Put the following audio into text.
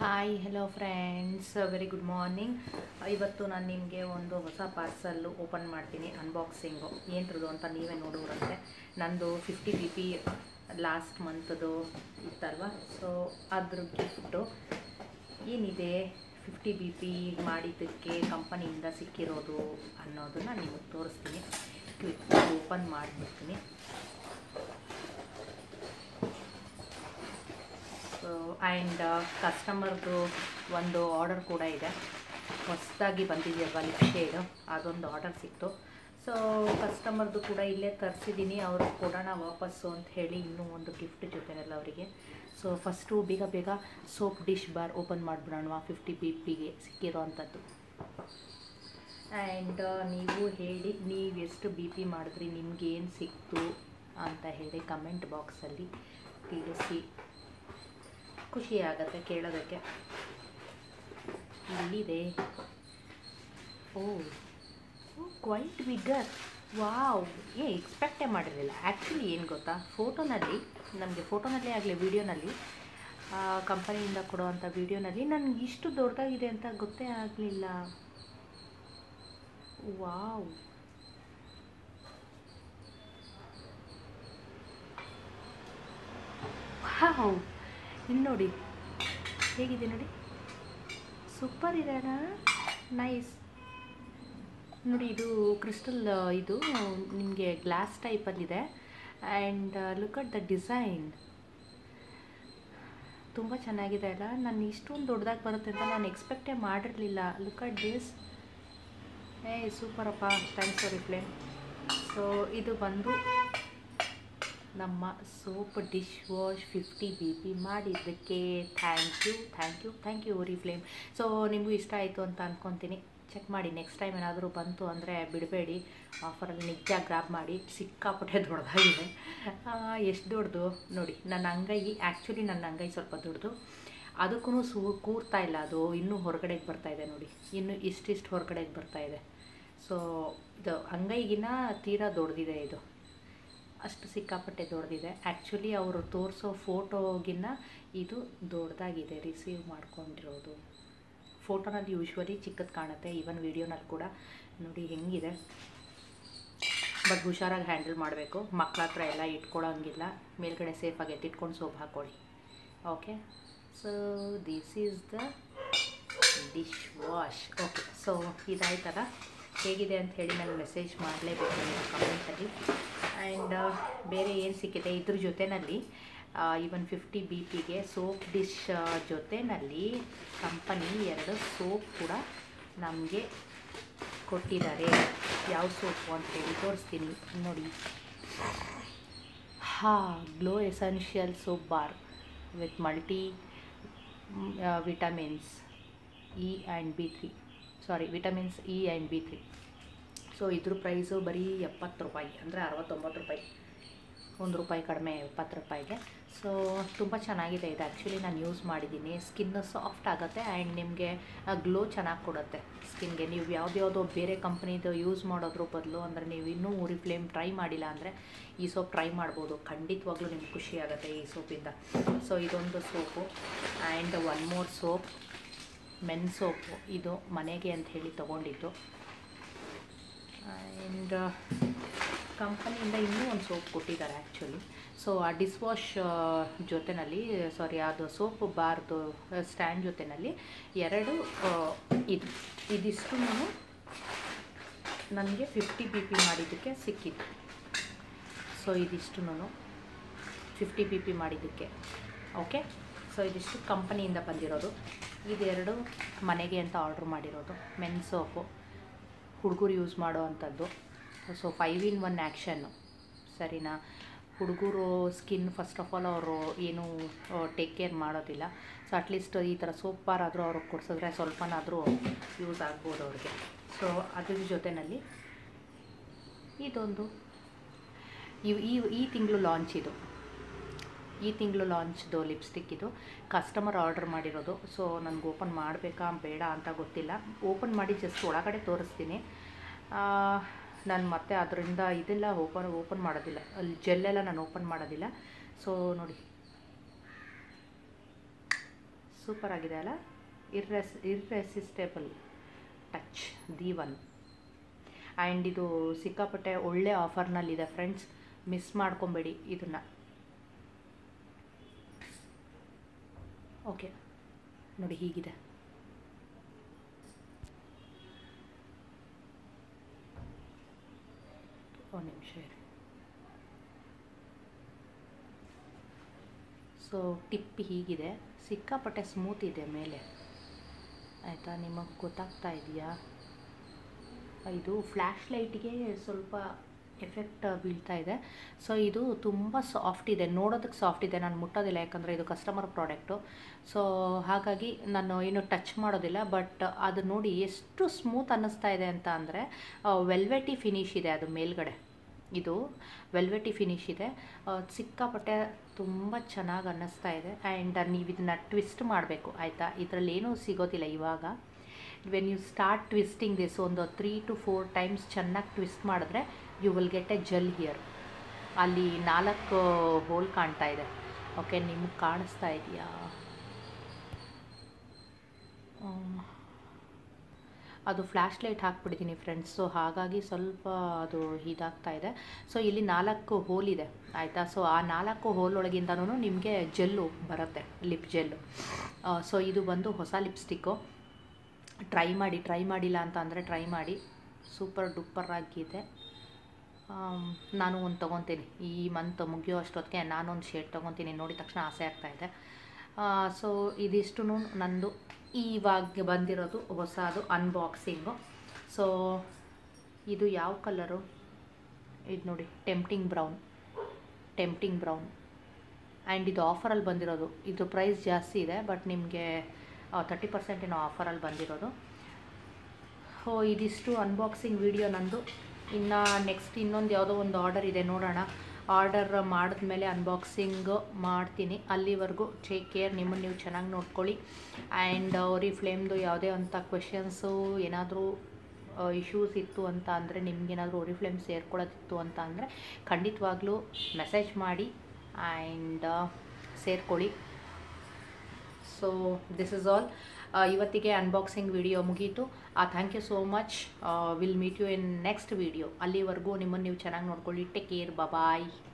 hi hello friends very good morning ಇವತ್ತು ನಾನು ನಿಮಗೆ ಒಂದು ಹೊಸ ಪಾರ್ಸಲ್ಲು ಓಪನ್ ಮಾಡ್ತೀನಿ ಅನ್ಬಾಕ್ಸಿಂಗು ಏನ್ರದು ಅಂತ ನೀವೇ ನೋಡೋರಂತೆ ನಂದು ಫಿಫ್ಟಿ ಬಿ ಪಿ ಲಾಸ್ಟ್ ಮಂತ್ದು ಇತ್ತಲ್ವ ಸೊ ಅದ್ರ ಗಿಫ್ಟು ಏನಿದೆ ಫಿಫ್ಟಿ ಬಿ ಪಿ ಮಾಡಿದ್ದಕ್ಕೆ ಕಂಪನಿಯಿಂದ ಸಿಕ್ಕಿರೋದು ಅನ್ನೋದನ್ನು ನಿಮಗೆ ತೋರಿಸ್ತೀನಿ ಕ್ವಿಕ್ ಓಪನ್ ಮಾಡಿಬಿಡ್ತೀನಿ ಸೊ ಆ್ಯಂಡ್ ಕಸ್ಟಮರ್ದು ಒಂದು ಆರ್ಡರ್ ಕೂಡ ಇದೆ ಹೊಸದಾಗಿ ಬಂದಿದೆಯಲ್ವ ಲಿಪ್ ಶೇಡು ಅದೊಂದು ಆರ್ಡರ್ ಸಿಕ್ತು ಸೊ ಕಸ್ಟಮರ್ದು ಕೂಡ ಇಲ್ಲೇ ತರಿಸಿದ್ದೀನಿ ಅವರು ಕೊಡೋಣ ವಾಪಸ್ಸು ಅಂತ ಹೇಳಿ ಇನ್ನೂ ಒಂದು ಗಿಫ್ಟ್ ಜೊತೆನಲ್ಲ ಅವರಿಗೆ ಸೊ ಫಸ್ಟು ಬೇಗ ಬೇಗ ಸೋಪ್ ಡಿಶ್ ಬಾರ್ ಓಪನ್ ಮಾಡಿಬಿಡೋಣ ಫಿಫ್ಟಿ ಬಿ ಪಿಗೆ ಸಿಕ್ಕಿರೋ ಅಂಥದ್ದು ಆ್ಯಂಡ್ ನೀವು ಹೇಳಿ ನೀವು ಎಷ್ಟು ಬಿ ಪಿ ಮಾಡಿದ್ರಿ ನಿಮ್ಗೇನು ಸಿಕ್ತು ಅಂತ ಹೇಳಿ ಕಮೆಂಟ್ ಬಾಕ್ಸಲ್ಲಿ ತಿಳಿಸಿ ಖುಷಿ ಆಗುತ್ತೆ ಕೇಳೋದಕ್ಕೆ ಇಲ್ಲಿದೆ ಓ ಕ್ವೈಟ್ ಬಿಗ್ಗರ್ ವಾವ್ ಏ ಎಕ್ಸ್ಪೆಕ್ಟೇ ಮಾಡಿರಲಿಲ್ಲ ಆ್ಯಕ್ಚುಲಿ ಏನು ಗೊತ್ತಾ ಫೋಟೋನಲ್ಲಿ ನನಗೆ ಫೋಟೋನಲ್ಲೇ ಆಗಲಿ ವೀಡಿಯೋನಲ್ಲಿ ಕಂಪನಿಯಿಂದ ಕೊಡುವಂಥ ವೀಡಿಯೋನಲ್ಲಿ ನನಗೆ ಇಷ್ಟು ದೊಡ್ಡದಾಗಿದೆ ಅಂತ ಗೊತ್ತೇ ಆಗಲಿಲ್ಲ ವಾವ್ ವಾವ್ ಇಲ್ಲಿ ನೋಡಿ ಹೇಗಿದೆ ನೋಡಿ ಸೂಪರ್ ಇದೆ ನೈಸ್ ನೋಡಿ ಇದು ಕ್ರಿಸ್ಟಲ್ ಇದು ನಿಮಗೆ ಗ್ಲಾಸ್ ಟೈಪಲ್ಲಿದೆ and look at the design ತುಂಬ ಚೆನ್ನಾಗಿದೆ ಅಲ್ಲ ನಾನು ಇಷ್ಟೊಂದು ದೊಡ್ಡದಾಗಿ ಬರುತ್ತೆ ಅಂತ ನಾನು ಎಕ್ಸ್ಪೆಕ್ಟೇ ಮಾಡಿರಲಿಲ್ಲ ಲುಕ್ ಅಟ್ ದಿಸ್ ಏ ಸೂಪರಪ್ಪ ಥ್ಯಾಂಕ್ಸ್ ಫಾರ್ ರಿಪ್ಲೈ ಸೊ ಇದು ಬಂದು ನಮ್ಮ soap dish wash fifty B P ಮಾಡಿದ್ದಕ್ಕೆ thank you thank you thank you flame so ನಿಮಗೂ ಇಷ್ಟ ಆಯಿತು ಅಂತ ಅಂದ್ಕೊತೀನಿ ಚೆಕ್ ಮಾಡಿ ನೆಕ್ಸ್ಟ್ ಟೈಮ್ ಏನಾದರೂ ಬಂತು ಅಂದರೆ ಬಿಡಬೇಡಿ ಆಫರಲ್ಲಿ ನಿಜ ಗ್ರಾಬ್ ಮಾಡಿ ಸಿಕ್ಕಾಪಟ್ಟೆ ದೊಡ್ಡದಾಗಿದೆ ಎಷ್ಟು ದೊಡ್ಡದು ನೋಡಿ ನನ್ನ ಅಂಗೈ ಆ್ಯಕ್ಚುಲಿ ನನ್ನ ಅಂಗೈ ಸ್ವಲ್ಪ ದೊಡ್ಡದು ಅದಕ್ಕೂ ಸೂ ಕೂರ್ತಾ ಇಲ್ಲ ಅದು ಇನ್ನೂ ಹೊರಗಡೆಗೆ ಬರ್ತಾಯಿದೆ ನೋಡಿ ಇನ್ನೂ ಇಷ್ಟಿಷ್ಟು ಹೊರಗಡೆಗೆ ಬರ್ತಾಯಿದೆ ಸೊ ಇದು ಅಂಗೈಗಿನ ತೀರಾ ದೊಡ್ಡದಿದೆ ಇದು ಅಷ್ಟು ಸಿಕ್ಕಾಪಟ್ಟೆ ದೊಡ್ಡದಿದೆ ಆ್ಯಕ್ಚುಲಿ ಅವರು ತೋರಿಸೋ ಫೋಟೋಗಿನ್ನ ಇದು ದೊಡ್ಡದಾಗಿದೆ ರಿಸೀವ್ ಮಾಡ್ಕೊಂಡಿರೋದು ಫೋಟೋನಲ್ಲಿ ಯೂಶ್ವಲಿ ಚಿಕ್ಕದು ಕಾಣುತ್ತೆ ಈವನ್ ವೀಡಿಯೋನಲ್ಲಿ ಕೂಡ ನೋಡಿ ಹೆಂಗಿದೆ ಬಟ್ ಹುಷಾರಾಗಿ ಹ್ಯಾಂಡಲ್ ಮಾಡಬೇಕು ಮಕ್ಕಳ ಹತ್ರ ಎಲ್ಲ ಇಟ್ಕೊಳ್ಳೋಂಗಿಲ್ಲ ಮೇಲ್ಗಡೆ ಸೇಫಾಗಿ ಎತ್ತಿಟ್ಕೊಂಡು ಸೋಪ್ ಹಾಕ್ಕೊಳ್ಳಿ okay so this is the dish wash okay so ಇದಾಯ್ತಲ್ಲ ಹೇಗಿದೆ ಅಂತ ಹೇಳಿ ನನಗೆ ಮೆಸೇಜ್ ಮಾಡಲೇಬೇಕು ನೀವು ಕಮೆಂಟಲ್ಲಿ ಆ್ಯಂಡ್ ಬೇರೆ ಏನು ಸಿಕ್ಕಿದೆ ಇದ್ರ ಜೊತೆಯಲ್ಲಿ ಈವನ್ ಫಿಫ್ಟಿ ಬಿ ಪಿಗೆ ಸೋಪ್ ಡಿಶ್ ಜೊತೆಯಲ್ಲಿ ಕಂಪನಿ ಎರಡು ಸೋಪ್ ಕೂಡ ನಮಗೆ ಕೊಟ್ಟಿದ್ದಾರೆ ಯಾವ ಸೋಪು ಅಂತ ಹೇಳಿ ತೋರಿಸ್ತೀನಿ ನೋಡಿ ಹಾಂ glow essential soap bar with multi vitamins E and B three sorry vitamins E and B three so ಇದ್ರ ಪ್ರೈಸು ಬರೀ ಎಪ್ಪತ್ತು ರೂಪಾಯಿ ಅಂದರೆ ಅರವತ್ತೊಂಬತ್ತು ರೂಪಾಯಿ ಒಂದು ರೂಪಾಯಿ ಕಡಿಮೆ ಎಪ್ಪತ್ತು ರೂಪಾಯಿಗೆ ಸೊ ತುಂಬ ಚೆನ್ನಾಗಿದೆ ಇದು ಆ್ಯಕ್ಚುಲಿ ನಾನು ಯೂಸ್ ಮಾಡಿದ್ದೀನಿ ಸ್ಕಿನ್ನು ಸಾಫ್ಟ್ ಆಗುತ್ತೆ ಆ್ಯಂಡ್ ನಿಮಗೆ ಗ್ಲೋ ಚೆನ್ನಾಗಿ ಕೊಡುತ್ತೆ ಸ್ಕಿನ್ಗೆ ನೀವು ಯಾವುದ್ಯಾವುದೋ ಬೇರೆ ಕಂಪ್ನಿದು ಯೂಸ್ ಮಾಡೋದ್ರ ಬದಲು ಅಂದರೆ ನೀವು ಇನ್ನೂ ಫ್ಲೇಮ್ ಟ್ರೈ ಮಾಡಿಲ್ಲ ಅಂದರೆ ಈ ಸೋಪ್ ಟ್ರೈ ಮಾಡ್ಬೋದು ಖಂಡಿತವಾಗ್ಲೂ ನಿಮ್ಗೆ ಖುಷಿ ಆಗುತ್ತೆ ಈ ಸೋಪಿಂದ ಸೊ ಇದೊಂದು soap and one more soap men soap ಇದು ಮನೆಗೆ ಅಂತ ಹೇಳಿ ತೊಗೊಂಡಿದ್ದು ಆ್ಯಂಡ್ ಕಂಪನಿಯಿಂದ ಇನ್ನೂ ಒಂದು ಸೋಪ್ ಕೊಟ್ಟಿದ್ದಾರೆ ಆ್ಯಕ್ಚುಲಿ ಸೊ ಆ ಡಿಸ್ ವಾಶ್ ಜೊತೆಯಲ್ಲಿ ಸಾರಿ ಅದು ಸೋಪ್ ಬಾರ್ದು ಸ್ಟ್ಯಾಂಡ್ ಜೊತೆಯಲ್ಲಿ ಎರಡು ಇದು ಇದಿಷ್ಟು ನನಗೆ ಫಿಫ್ಟಿ ಬಿ ಪಿ ಮಾಡಿದ್ದಕ್ಕೆ ಸಿಕ್ಕಿತ್ತು ಸೊ ಇದಿಷ್ಟು ಫಿಫ್ಟಿ ಬಿ ಪಿ ಮಾಡಿದ್ದಕ್ಕೆ ಓಕೆ ಸೊ ಇದಿಷ್ಟು ಕಂಪನಿಯಿಂದ ಬಂದಿರೋದು ಇದೆರಡು ಮನೆಗೆ ಅಂತ ಆರ್ಡ್ರ್ ಮಾಡಿರೋದು ಮೆನ್ ಸೋಪು ಹುಡುಗರು ಯೂಸ್ ಮಾಡೋ ಅಂಥದ್ದು so five in one action ಸರಿನಾ ಹುಡುಗರು ಸ್ಕಿನ್ ಫಸ್ಟ್ ಆಫ್ ಆಲ್ ಅವರು ಏನು ಟೇಕ್ ಕೇರ್ ಮಾಡೋದಿಲ್ಲ ಸೊ ಅಟ್ಲೀಸ್ಟ್ ಈ ಥರ ಸೋಪ್ ಬಾರ್ ಆದರೂ ಅವ್ರಿಗೆ ಕೊಡಿಸಿದ್ರೆ ಸ್ವಲ್ಪನಾದರೂ ಯೂಸ್ ಆಗ್ಬೋದು ಅವ್ರಿಗೆ ಸೊ ಅದ್ರ ಜೊತೆಯಲ್ಲಿ ಇದೊಂದು ಇವು ಈ ಈ ತಿಂಗಳು ಲಾಂಚ್ ಇದು ಈ ತಿಂಗಳು ಲಾಂಚ್ದು ಲಿಪ್ಸ್ಟಿಕ್ ಇದು ಕಸ್ಟಮರ್ ಆರ್ಡರ್ ಮಾಡಿರೋದು ಸೊ ನನಗೆ ಓಪನ್ ಮಾಡಬೇಕಾ ಬೇಡ ಅಂತ ಗೊತ್ತಿಲ್ಲ ಓಪನ್ ಮಾಡಿ ಜಸ್ಟ್ ಒಳಗಡೆ ತೋರಿಸ್ತೀನಿ ನಾನು ಮತ್ತೆ ಅದರಿಂದ ಇದೆಲ್ಲ ಓಪನ್ ಓಪನ್ ಮಾಡೋದಿಲ್ಲ ಅಲ್ಲಿ ಜೆಲ್ಲೆಲ್ಲ ನಾನು ಓಪನ್ ಮಾಡೋದಿಲ್ಲ ಸೊ ನೋಡಿ ಸೂಪರ್ ಆಗಿದೆ ಅಲ್ಲ ಇರ್ರೆಸ್ irresistible touch the one and ಇದು ಸಿಕ್ಕಾಪಟ್ಟೆ ಒಳ್ಳೆ ಆಫರ್ನಲ್ಲಿದೆ ಫ್ರೆಂಡ್ಸ್ ಮಿಸ್ ಮಾಡ್ಕೊಬೇಡಿ ಇದನ್ನು ಓಕೆ ನೋಡಿ ಹೀಗಿದೆ ಒಂದು ನಿಮಿಷ ಇರಿ ಸೊ ಟಿಪ್ ಹೀಗಿದೆ ಸಿಕ್ಕಾಪಟ್ಟೆ ಸ್ಮೂತ್ ಇದೆ ಮೇಲೆ ಆಯಿತಾ ನಿಮಗೆ ಗೊತ್ತಾಗ್ತಾ ಇದೆಯಾ ಇದು ಫ್ಲ್ಯಾಶ್ ಲೈಟ್ಗೆ ಸ್ವಲ್ಪ ಎಫೆಕ್ಟ್ ಬೀಳ್ತಾ ಇದೆ ಸೊ ಇದು ತುಂಬ ಸಾಫ್ಟ್ ಇದೆ ನೋಡೋದಕ್ಕೆ ಸಾಫ್ಟ್ ಇದೆ ನಾನು ಮುಟ್ಟೋದಿಲ್ಲ ಯಾಕಂದರೆ ಇದು ಕಸ್ಟಮರ್ ಪ್ರಾಡಕ್ಟು ಸೊ ಹಾಗಾಗಿ ನಾನು ಏನು ಟಚ್ ಮಾಡೋದಿಲ್ಲ ಬಟ್ ಅದು ನೋಡಿ ಎಷ್ಟು ಸ್ಮೂತ್ ಅನ್ನಿಸ್ತಾ ಇದೆ ಅಂತ ಅಂದರೆ ವೆಲ್ವೆಟಿ ಫಿನಿಶ್ ಇದೆ ಅದು ಮೇಲ್ಗಡೆ ಇದು ವೆಲ್ವೆಟಿ ಫಿನಿಶ್ ಇದೆ ಆ, ಸಿಕ್ಕಾಪಟ್ಟೆ ತುಂಬ ಚೆನ್ನಾಗಿ ಅನ್ನಿಸ್ತಾ ಇದೆ ಆ್ಯಂಡ್ ನೀವು ಇದನ್ನ ಟ್ವಿಸ್ಟ್ ಮಾಡಬೇಕು ಆಯಿತಾ ಇದರಲ್ಲಿ ಏನೂ ಸಿಗೋದಿಲ್ಲ ಇವಾಗ when you start twisting this ಒಂದು ತ್ರೀ ಟು ಫೋರ್ ಟೈಮ್ಸ್ ಚೆನ್ನಾಗಿ ಟ್ವಿಸ್ಟ್ ಮಾಡಿದ್ರೆ you will get a gel here ಅಲ್ಲಿ ನಾಲ್ಕು ಹೋಲ್ ಕಾಣ್ತಾ ಇದೆ ಓಕೆ ನಿಮ್ಗೆ ಕಾಣಿಸ್ತಾ ಇದೆಯಾ ಅದು ಫ್ಲ್ಯಾಶ್ ಲೈಟ್ ಹಾಕ್ಬಿಟ್ಟಿದ್ದೀನಿ ಫ್ರೆಂಡ್ಸ್ ಸೊ ಹಾಗಾಗಿ ಸ್ವಲ್ಪ ಅದು ಇದಾಗ್ತಾ ಇದೆ ಸೊ ಇಲ್ಲಿ ನಾಲ್ಕು ಹೋಲ್ ಇದೆ ಆಯಿತಾ ಸೊ ಆ ನಾಲ್ಕು ಹೋಲ್ ಒಳಗಿಂದನೂ ನಿಮಗೆ ಜೆಲ್ಲು ಬರುತ್ತೆ ಲಿಪ್ ಜೆಲ್ಲು ಸೊ ಇದು ಬಂದು ಹೊಸ ಲಿಪ್ಸ್ಟಿಕ್ಕು ಟ್ರೈ ಮಾಡಿ ಟ್ರೈ ಮಾಡಿಲ್ಲ ಅಂತ ಅಂದರೆ ಟ್ರೈ ಮಾಡಿ ಸೂಪರ್ ಡೂಪರ್ ಆಗಿದೆ ಆಮ್, ನಾನು ಒಂದು ತೊಗೊತೀನಿ ಈ ಮಂತ್ ಮುಗಿಯೋ ಅಷ್ಟೊತ್ತಿಗೆ ನಾನೊಂದು ಶೇಡ್ ತೊಗೊತೀನಿ ನೋಡಿದ ತಕ್ಷಣ ಆಸೆ ಆಗ್ತಾಯಿದೆ ಸೊ ಇದಿಷ್ಟು ನಂದು ಇವಾಗ ಬಂದಿರೋದು ಹೊಸದು ಅನ್ಬಾಕ್ಸಿಂಗು ಸೊ ಇದು ಯಾವ ಕಲರು ಇದು ನೋಡಿ tempting brown tempting brown and ಇದು ಆಫರಲ್ಲಿ ಬಂದಿರೋದು ಇದು ಪ್ರೈಸ್ ಜಾಸ್ತಿ ಇದೆ ಬಟ್ ನಿಮಗೆ ತರ್ಟಿ ಪರ್ಸೆಂಟ್ ಏನೋ ಆಫರಲ್ಲಿ ಬಂದಿರೋದು ಸೊ ಇದಿಷ್ಟು ಅನ್ಬಾಕ್ಸಿಂಗ್ ವಿಡಿಯೋ ನಂದು ಇನ್ನು ನೆಕ್ಸ್ಟ್ ಇನ್ನೊಂದು ಯಾವುದೋ ಒಂದು ಆರ್ಡರ್ ಇದೆ ನೋಡೋಣ ಆರ್ಡರ್ ಮಾಡಿದ್ಮೇಲೆ ಅನ್ಬಾಕ್ಸಿಂಗ್ ಮಾಡ್ತೀನಿ ಅಲ್ಲಿವರೆಗೂ ಟೇಕ್ ಕೇರ್ ನಿಮ್ಮನ್ನು ನೀವು ಚೆನ್ನಾಗಿ ನೋಡ್ಕೊಳ್ಳಿ ಆ್ಯಂಡ್ ಫ್ಲೇಮ್ದು ಯಾವುದೇ ಅಂಥ ಕ್ವೆಶನ್ಸು ಏನಾದರೂ ಇಶ್ಯೂಸ್ ಇತ್ತು ಅಂತ ಅಂದರೆ ನಿಮ್ಗೇನಾದರೂ ಫ್ಲೇಮ್ ಸೇರ್ಕೊಳ್ಳೋದಿತ್ತು ಅಂತ ಅಂದರೆ ಖಂಡಿತವಾಗ್ಲೂ ಮೆಸೇಜ್ ಮಾಡಿ ಆ್ಯಂಡ್ ಸೇರ್ಕೊಳ್ಳಿ ಸೊ ದಿಸ್ ಇಸ್ ಆಲ್ ಇವತ್ತಿಗೆ ಅನ್ಬಾಕ್ಸಿಂಗ್ ವಿಡಿಯೋ ಮುಗೀತು thank you so much will meet you in next video ಅಲ್ಲಿವರೆಗೂ ನಿಮ್ಮನ್ನು ನೀವು ಚೆನ್ನಾಗಿ ನೋಡ್ಕೊಳ್ಳಿ ಟೇಕ್ ಕೇರ್ ಬಾಯ್